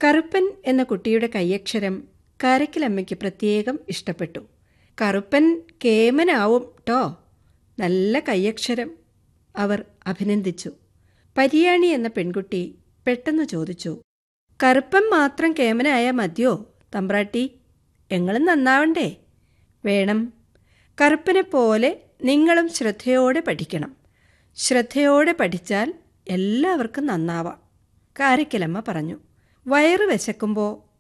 കറുപ്പൻ എന്ന കുട്ടിയുടെ കൈയക്ഷരം കാരക്കിലമ്മയ്ക്ക് പ്രത്യേകം ഇഷ്ടപ്പെട്ടു കറുപ്പൻ കേമനാവും ട്ടോ നല്ല കൈയക്ഷരം അവർ അഭിനന്ദിച്ചു പരിയാണി എന്ന പെൺകുട്ടി പെട്ടെന്ന് ചോദിച്ചു കറുപ്പൻ മാത്രം കേമനായാൽ മതിയോ തമ്പ്രാട്ടി എങ്ങളും നന്നാവണ്ടേ വേണം കറുപ്പനെ പോലെ നിങ്ങളും ശ്രദ്ധയോടെ പഠിക്കണം ശ്രദ്ധയോടെ പഠിച്ചാൽ എല്ലാവർക്കും നന്നാവാം കാരക്കലമ്മ പറഞ്ഞു വയറ് വിശക്കുമ്പോൾ